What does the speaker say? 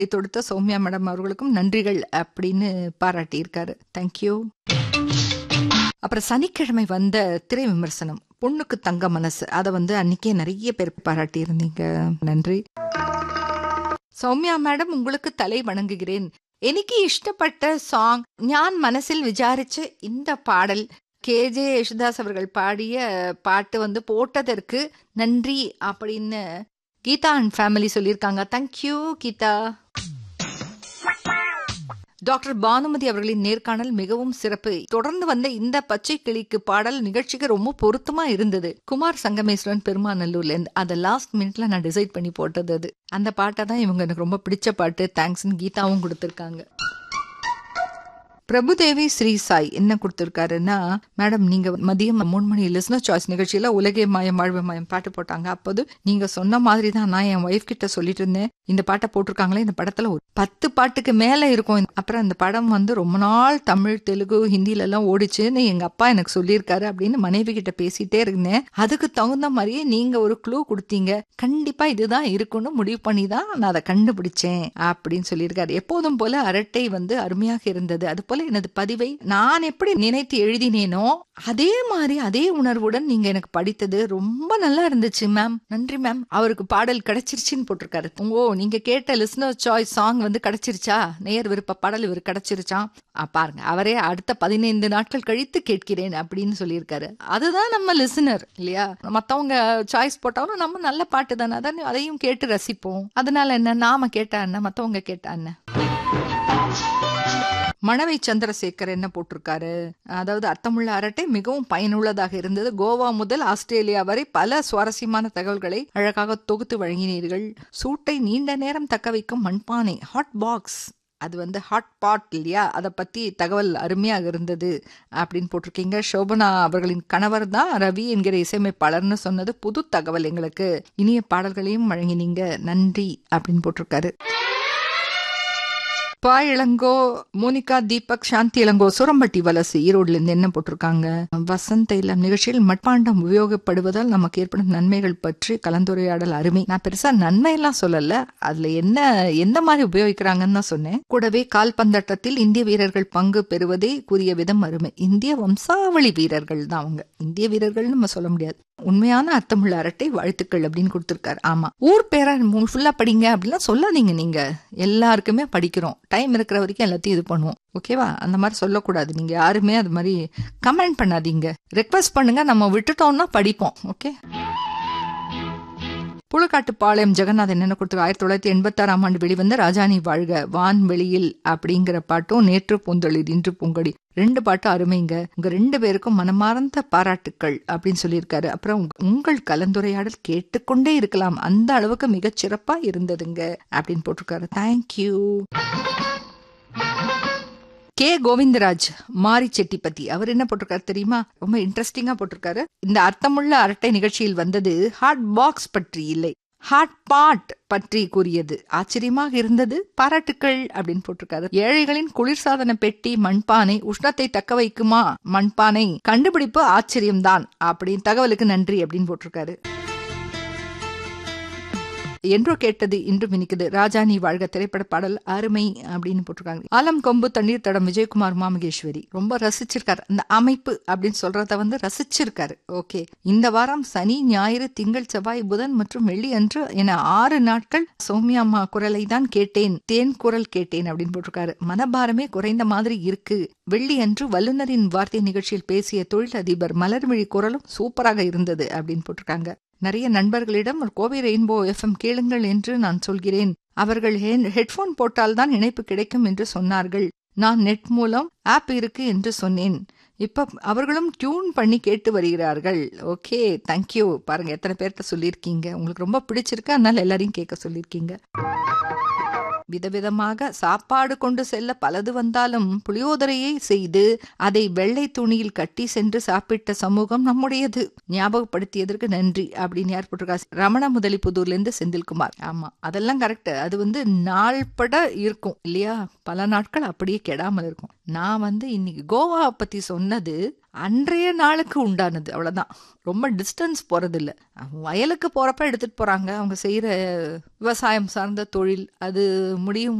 தொடுத்த சௌமியா மேடம் அவர்களுக்கும் நன்றிகள் அப்படின்னு பாராட்டியிருக்காரு தேங்க்யூ அப்புறம் சனிக்கிழமை வந்த திரை விமர்சனம் பொண்ணுக்கு தங்க மனசு அதை வந்து அன்னைக்கே நிறைய பேர் பாராட்டி இருந்தீங்க நன்றி சௌமியா மேடம் உங்களுக்கு தலை வணங்குகிறேன் എനിക്ക് ഇഷ്ടപ്പെട്ട സോങ് ഞാൻ മനസ്സിൽ വിചാരിച്ച இந்த பாடல் கேஜே யேசுதாஸ் அவர்கள் பாடிய பாட்டு வந்து போட்டதற்கு நன்றி அப்படின்னு கீதா அண்ட் ஃபேமிலி சொல்லியிருக்காங்க தேங்க்யூ கீதா டாக்டர் பானுமதி அவர்களின் நேர்காணல் மிகவும் சிறப்பு தொடர்ந்து வந்த இந்த பச்சை கிளிக்கு பாடல் நிகழ்ச்சிக்கு ரொம்ப பொருத்தமா இருந்தது குமார் சங்கமேஸ்வரன் பெருமாநல்லூர்ல இருந்து அதை லாஸ்ட் மினிட்ல நான் டிசைட் பண்ணி போட்டது அது அந்த பாட்டை தான் இவங்க எனக்கு ரொம்ப பிடிச்ச பாட்டு தேங்க்ஸ்னு கீதாவும் கொடுத்துருக்காங்க பிரபுதேவி ஸ்ரீ சாய் என்ன கொடுத்துருக்காருன்னா மேடம் நீங்க மதியம் மூணு மணி லிஸ்னர் சாய்ஸ் நிகழ்ச்சியில உலகே மாயம் வாழ்வு மாயம் பாட்டு போட்டாங்க அப்போது நீங்க சொன்ன மாதிரி தான் நான் என் ஒய்ஃப் கிட்ட சொல்லிட்டு இருந்தேன் இந்த பாட்டை போட்டிருக்காங்களே இந்த படத்துல ஒரு பத்து பாட்டுக்கு மேல இருக்கும் அப்புறம் அந்த படம் வந்து ரொம்ப நாள் தமிழ் தெலுங்கு ஹிந்தில எல்லாம் ஓடிச்சுன்னு எங்க அப்பா எனக்கு சொல்லியிருக்காரு அப்படின்னு மனைவி கிட்ட பேசிட்டே இருந்தேன் அதுக்கு தகுந்த மாதிரியே நீங்க ஒரு க்ளூ கொடுத்தீங்க கண்டிப்பா இதுதான் இருக்கும்னு முடிவு பண்ணி தான் நான் அதை கண்டுபிடிச்சேன் அப்படின்னு சொல்லியிருக்காரு எப்போதும் போல அரட்டை வந்து அருமையாக இருந்தது அது போல எனது பதிவை நான் எப்படி நினைத்து எழுதினேனோ அதே மாதிரி அதே உணர்வுடன் நீங்க எனக்கு படித்தது ரொம்ப நல்லா இருந்துச்சு மேம் நன்றி மேம் அவருக்கு பாடல் கிடைச்சிருச்சுன்னு போட்டிருக்காரு ஓ நீங்க கேட்ட லிஸ்னர் சாய்ஸ் சாங் வந்து கிடைச்சிருச்சா நேர் விருப்ப பாடல் இவர் கிடைச்சிருச்சான் பாருங்க அவரே அடுத்த பதினைந்து நாட்கள் கழித்து கேட்கிறேன் அப்படின்னு சொல்லியிருக்காரு அதுதான் நம்ம லிசனர் இல்லையா மத்தவங்க சாய்ஸ் போட்டாலும் நம்ம நல்ல பாட்டு தானே அதான் அதையும் கேட்டு ரசிப்போம் அதனால என்ன நாம கேட்டா என்ன மத்தவங்க கேட்டா என்ன மணவை சந்திரசேகர் என்ன போட்டிருக்காரு அதாவது அர்த்தமுள்ள அரட்டை மிகவும் பயனுள்ளதாக இருந்தது கோவா முதல் ஆஸ்திரேலியா வரை பல சுவாரஸ்யமான தகவல்களை அழகாக தொகுத்து வழங்கினீர்கள் சூட்டை நீண்ட நேரம் தக்க வைக்கும் மண்பானை ஹாட் பாக்ஸ் அது வந்து ஹாட் பாட் இல்லையா அதை பத்தி தகவல் அருமையாக இருந்தது அப்படின்னு போட்டிருக்கீங்க சோபனா அவர்களின் கணவர் தான் ரவி என்கிற இசையமைப்பாளர்னு சொன்னது புது தகவல் எங்களுக்கு இனிய பாடல்களையும் வழங்கினீங்க நன்றி அப்படின்னு போட்டிருக்காரு பா இளங்கோ மோனிகா தீபக் சாந்தி இளங்கோ சுரம்பட்டி வலசு ஈரோடுல இருந்து என்ன போட்டிருக்காங்க வசந்த இல்லம் நிகழ்ச்சியில் மட்பாண்டம் உபயோகப்படுவதால் நமக்கு ஏற்படும் நன்மைகள் பற்றி கலந்துரையாடல் அருமை நான் பெருசா நன்மை எல்லாம் சொல்லல அதுல என்ன எந்த மாதிரி உபயோகிக்கிறாங்கன்னு தான் சொன்னேன் கூடவே கால்பந்தாட்டத்தில் இந்திய வீரர்கள் பங்கு பெறுவதை கூறிய விதம் அருமை இந்திய வம்சாவளி வீரர்கள் தான் அவங்க இந்திய வீரர்கள் நம்ம சொல்ல முடியாது உண்மையான அர்த்தமுள்ள அரட்டை வாழ்த்துக்கள் அப்படின்னு கொடுத்துருக்காரு ஆமா ஊர் பேரை ஃபுல்லா படிங்க அப்படிலாம் சொல்லாதீங்க நீங்க எல்லாருக்குமே படிக்கிறோம் டைம் இருக்கிற வரைக்கும் எல்லாத்தையும் இது பண்ணுவோம் ஓகேவா அந்த மாதிரி சொல்லக்கூடாது நீங்க யாருமே அது மாதிரி கமெண்ட் பண்ணாதீங்க ரெக்வஸ்ட் பண்ணுங்க நம்ம விட்டுட்டோம்னா படிப்போம் ஓகே புழுக்காட்டுப்பாளையம் ஜெகநாதன் என்ன கொடுத்து ஆயிரத்தி தொள்ளாயிரத்தி எண்பத்தாறாம் ஆண்டு வெளிவந்த ராஜாணி வாழ்க வான்வெளியில் அப்படிங்கிற பாட்டும் நேற்று பூந்தொழில் இன்று பூங்கொடி ரெண்டு பாட்டும் அருமைங்க உங்க ரெண்டு பேருக்கும் மனமார்ந்த பாராட்டுக்கள் அப்படின்னு சொல்லியிருக்காரு அப்புறம் உங்கள் கலந்துரையாடல் கேட்டுக்கொண்டே இருக்கலாம் அந்த அளவுக்கு மிகச் சிறப்பா இருந்ததுங்க அப்படின்னு போட்டிருக்காரு தேங்க்யூ கே கோவிந்தராஜ் மாரி செட்டிப்பத்தி அவர் என்ன போட்டிருக்காரு தெரியுமா ரொம்ப இன்ட்ரெஸ்டிங்கா போட்டிருக்காரு இந்த அர்த்தமுள்ள அரட்டை நிகழ்ச்சியில் வந்தது ஹாட் பாக்ஸ் பற்றி இல்லை ஹாட் பாட் பற்றி கூறியது ஆச்சரியமாக இருந்தது பாராட்டுக்கள் அப்படின்னு போட்டிருக்காரு ஏழைகளின் குளிர்சாதன பெட்டி மண்பானை உஷ்ணத்தை தக்க வைக்குமா மண்பானை கண்டுபிடிப்பு ஆச்சரியம்தான் அப்படின்னு தகவலுக்கு நன்றி அப்படின்னு போட்டிருக்காரு என்றோ கேட்டது இன்றும் இனிக்குது ராஜா நீ வாழ்க திரைப்பட பாடல் அருமை அப்படின்னு போட்டிருக்காங்க ஆலம் கொம்பு தண்ணீர் தடம் விஜயகுமார் மாமகேஸ்வரி ரொம்ப ரசிச்சிருக்காரு அந்த அமைப்பு அப்படின்னு சொல்றத வந்து ரசிச்சிருக்காரு ஓகே இந்த வாரம் சனி ஞாயிறு திங்கள் செவ்வாய் புதன் மற்றும் வெள்ளி அன்று என ஆறு நாட்கள் சௌமியா அம்மா குரலை தான் கேட்டேன் தேன் குரல் கேட்டேன் அப்படின்னு போட்டிருக்காரு மனபாரமே குறைந்த மாதிரி இருக்கு வெள்ளி அன்று வல்லுநரின் வார்த்தை நிகழ்ச்சியில் பேசிய தொழிலதிபர் மலர்விழி குரலும் சூப்பராக இருந்தது அப்படின்னு போட்டிருக்காங்க நிறைய நண்பர்களிடம் ஒரு கோவை ரெயின்போ எஃப்எம் கேளுங்கள் என்று நான் சொல்கிறேன் அவர்கள் ஹெட்போன் போட்டால்தான் இணைப்பு கிடைக்கும் என்று சொன்னார்கள் நான் நெட் மூலம் ஆப் இருக்கு என்று சொன்னேன் இப்ப அவர்களும் டியூன் பண்ணி கேட்டு வருகிறார்கள் ஓகே தேங்க்யூ பாருங்க எத்தனை பேர்கிட்ட சொல்லியிருக்கீங்க உங்களுக்கு ரொம்ப பிடிச்சிருக்கு அதனால எல்லாரையும் கேட்க சொல்லியிருக்கீங்க விதவிதமாக சாப்பாடு கொண்டு செல்ல பலது வந்தாலும் புளியோதரையை செய்து அதை வெள்ளை துணியில் கட்டி சென்று சாப்பிட்ட சமூகம் நம்முடையது ஞாபகப்படுத்தியதற்கு நன்றி அப்படின்னு யார் போட்டிருக்கா ரமண முதலிப்புதூர்ல இருந்து செந்தில்குமார் ஆமா அதெல்லாம் கரெக்ட் அது வந்து நாள்பட இருக்கும் இல்லையா பல நாட்கள் அப்படியே கெடாமல் இருக்கும் நான் வந்து இன்னைக்கு கோவா பத்தி சொன்னது அன்றைய நாளுக்கு உண்டானது அவ்வளோதான் ரொம்ப டிஸ்டன்ஸ் போகிறதில்ல வயலுக்கு போகிறப்ப எடுத்துகிட்டு போகிறாங்க அவங்க செய்கிற விவசாயம் சார்ந்த தொழில் அது முடியும்